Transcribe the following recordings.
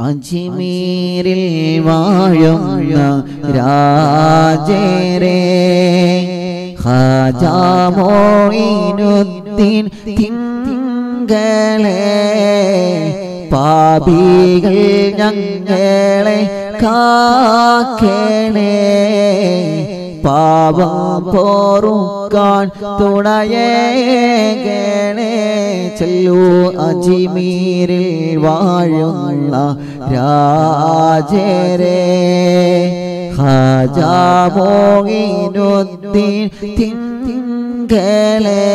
അജ്മീരിൽ വാഴുന്ന രാജരേ ഹാജാമോയിനുദ്ദീൻ തിങ്കളെ പാപികൾ ഞങ്ങളെ കാക്കണേ പാപം പോറുക്കാൻ തുണയേകണേ ചെല്ലു അജിമീരിൽ വാഴുന്ന രാജരേ ഹാജാമോയിനുദ്ദീൻ തിങ്കളെ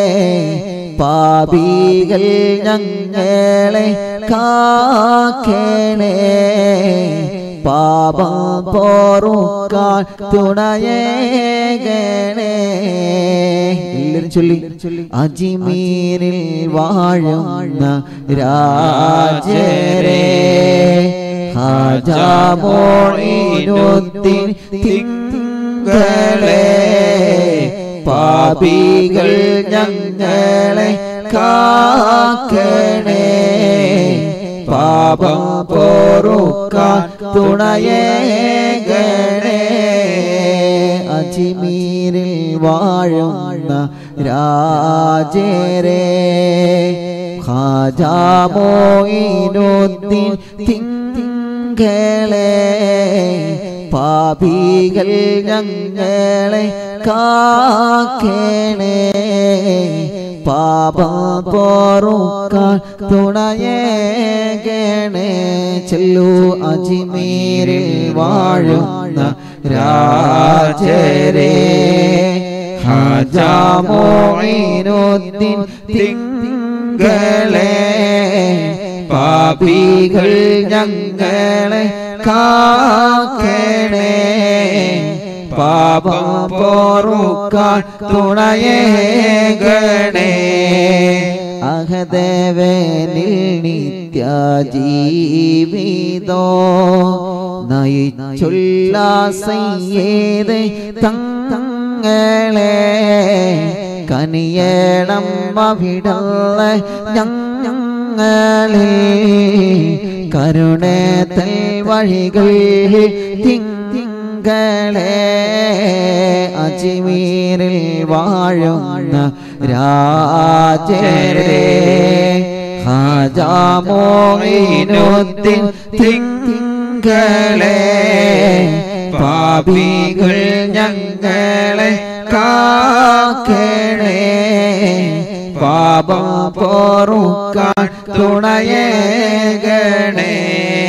പാപികൾ ഞങ്ങളെ കാക്കണേ പാപം പോറുക്കാൻ തുണയേകണേ എല്ലാരും ചൊല്ലി അജിമീരിൽ വാഴുന്ന രാജരേ ഹാജാമോയിനുദ്ദീൻ തിങ്കളെ പാപികൾ ഞങ്ങളെ കാക്കണേ പാപം പോറുക്കാൻ തുണയേകണേ അജിമീരിൽ വാഴുന്ന രാജരേ ഹാജാമോയിനുദ്ദീൻ തിങ്കളെ പാപികൾ ഞങ്ങളെ കാക്കണേ പാപം പോറുക്കാൻ തുണയേകണേ ചെല്ലു അജിമീരിൽ വാഴുന്ന രാജരേ ഹാജാമോയിനുദ്ദീൻ തിങ്കളെ പാപികൾ ഞങ്ങളെ കാക്കണേ പാപം പോറുക്കാൻ തുണയേകണേ അഹദേവനിൽ നിത്യ ജീവിതോ നയിച്ചുള്ള സയ്യേത് തങ്ങളെ കനിയണം അവിടല്ല ഞങ്ങളിൽ കരുണത്തൽ വഴികൾ തിങ്കളെ അജിമീരിൽ വാഴുന്ന രാജരേ ഹാജാമോയിനുദ്ദീൻ തിങ്കളെ പാപികൾ ഞങ്ങളെ കാക്കണേ പാപം പോറുക്കാൻ തുണയേകണേ